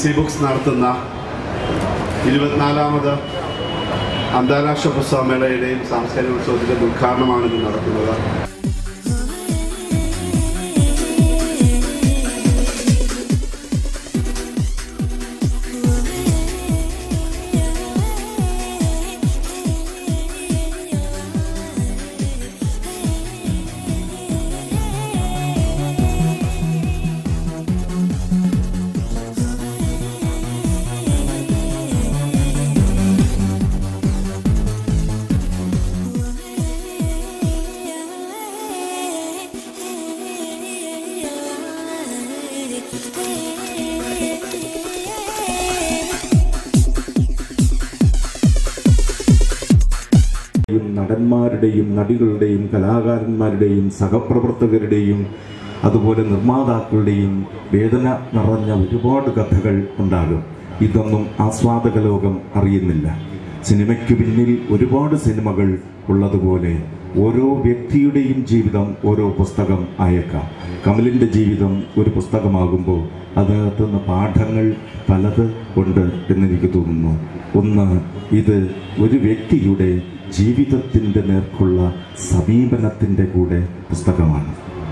C books നടത്തുന്ന ഇരുപത്തിനാലാമത് അന്താരാഷ്ട്ര പുസ്തകമേളയുടെയും സാംസ്കാരിക ഉത്സവത്തിൻ്റെ ഉദ്ഘാടനമാണ് ഇന്ന് നടക്കുന്നത് യും നടന്മാരുടെയും നടികളുടെയും കലാകാരന്മാരുടെയും സഹപ്രവർത്തകരുടെയും അതുപോലെ നിർമ്മാതാക്കളുടെയും വേദന നിറഞ്ഞ ഒരുപാട് കഥകൾ ഉണ്ടാകും ഇതൊന്നും ആസ്വാദക ലോകം അറിയുന്നില്ല സിനിമയ്ക്ക് പിന്നിൽ ഒരുപാട് സിനിമകൾ ഉള്ളതുപോലെ ഓരോ വ്യക്തിയുടെയും ജീവിതം ഓരോ പുസ്തകം അയക്കാം കമലിൻ്റെ ജീവിതം ഒരു പുസ്തകമാകുമ്പോൾ അതിനകത്ത് നിന്ന് പാഠങ്ങൾ പലത് ഉണ്ട് എന്നെനിക്ക് തോന്നുന്നു ഒന്ന് ഇത് ഒരു വ്യക്തിയുടെ ജീവിതത്തിൻ്റെ നേർക്കുള്ള സമീപനത്തിൻ്റെ കൂടെ പുസ്തകമാണ്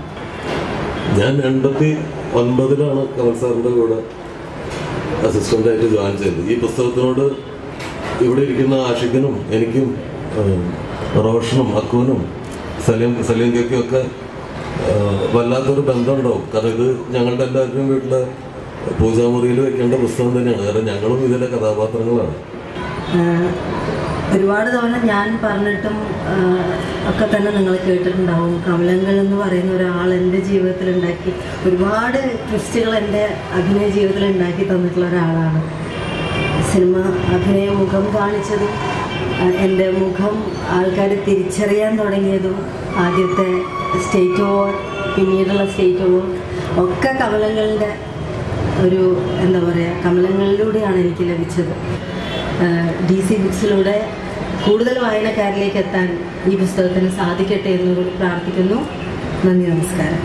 ഞാൻ എൺപത്തി ഒൻപതിലാണ് കമൽ സാറിൻ്റെ കൂടെ അസിസ്റ്റൻ്റായിട്ട് ജോയിൻ ചെയ്തത് ഈ പുസ്തകത്തിനോട് ഇവിടെ ഇരിക്കുന്ന ആഷിഖിനും എനിക്കും ഉം, റോഷനും അക്കുവിനും സലീം സലീം കേക്കും ഒക്കെ ഏഹ്, വല്ലാത്തൊരു ബന്ധമുണ്ടാവും കാരണം ഇത് ഞങ്ങളുടെ എല്ലാവരുടെയും വീട്ടിലെ പൂജാമുറിയിൽ വെക്കേണ്ട പുസ്തകം തന്നെയാണ് കാരണം ഞങ്ങളും ഇതിലെ കഥാപാത്രങ്ങളാണ് ആഹ് ഒരുപാട് തവണ ഞാൻ പറഞ്ഞിട്ടും ആഹ് ഒക്കെ തന്നെ നിങ്ങൾ കേട്ടിട്ടുണ്ടാവും കമലങ്കൽ എന്ന് പറയുന്ന ഒരാൾ എൻ്റെ ജീവിതത്തിൽ ഉണ്ടാക്കി ഒരുപാട് ട്വിസ്റ്റുകൾ എൻ്റെ അഭിനയ ജീവിതത്തിൽ ഉണ്ടാക്കി തന്നിട്ടുള്ള ഒരാളാണ് സിനിമ അഭിനയ മുഖം കാണിച്ചതും ആഹ് എൻ്റെ മുഖം ആൾക്കാർ തിരിച്ചറിയാൻ തുടങ്ങിയതും ആദ്യത്തെ സ്റ്റേറ്റ് അവാർഡ് പിന്നീടുള്ള സ്റ്റേറ്റ് അവാർഡ് ഒക്കെ കമലങ്ങളുടെ ഒരു എന്താ പറയുക കമലങ്ങളിലൂടെയാണ് എനിക്ക് ലഭിച്ചത് ഡി സി ബുക്സിലൂടെ കൂടുതൽ വായനക്കാരിലേക്ക് എത്താൻ ഈ പുസ്തകത്തിന് സാധിക്കട്ടെ എന്ന് കൂടി പ്രാർത്ഥിക്കുന്നു നന്ദി നമസ്കാരം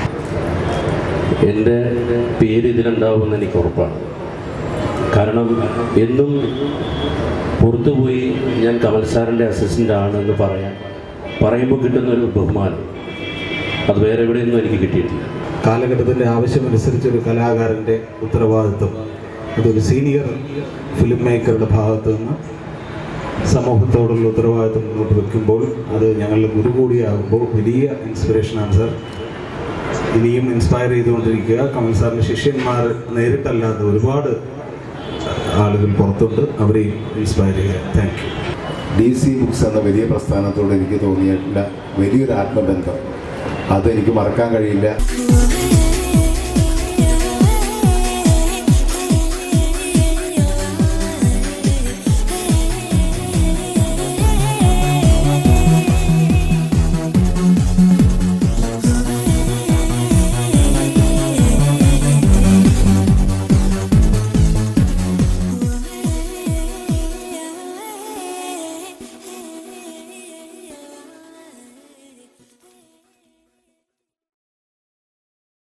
എൻ്റെ പേര് ഇതിലുണ്ടാവുമെന്ന് എനിക്ക് ഉറപ്പാണ് കാരണം എന്നും പുറത്തുപോയി ഞാൻ കമൽ സാറിൻ്റെ അസിസ്റ്റൻ്റ് ആണെന്ന് പറയാൻ പറയുമ്പോൾ കിട്ടുന്ന ഒരു ബഹുമാനം അത് വേറെ എവിടെയൊന്നും എനിക്ക് കിട്ടിയിട്ടില്ല കാലഘട്ടത്തിൻ്റെ ആവശ്യമനുസരിച്ച് ഒരു കലാകാരൻ്റെ ഉത്തരവാദിത്വം അതൊരു സീനിയർ ഫിലിം മേക്കറുടെ ഭാഗത്തു നിന്ന് സമൂഹത്തോടുള്ള ഉത്തരവാദിത്വം മുന്നോട്ട് വെക്കുമ്പോൾ അത് ഞങ്ങളുടെ ഗുരു കൂടിയാകുമ്പോൾ വലിയ ഇൻസ്പിറേഷനാണ് സാർ ഇനിയും ഇൻസ്പയർ ചെയ്തുകൊണ്ടിരിക്കുക കമൽ സാറിൻ്റെ ശിഷ്യന്മാർ നേരിട്ടല്ലാത്ത ഒരുപാട് ആളുകൾ പുറത്തുണ്ട് അവരെയും ഇൻസ്പയർ ചെയ്യുക thank you D C books എന്ന വലിയ പ്രസ്ഥാനത്തോട് എനിക്ക് തോന്നിയിട്ടുള്ള വലിയൊരു ആത്മബന്ധം അതെനിക്ക് മറക്കാൻ കഴിയില്ല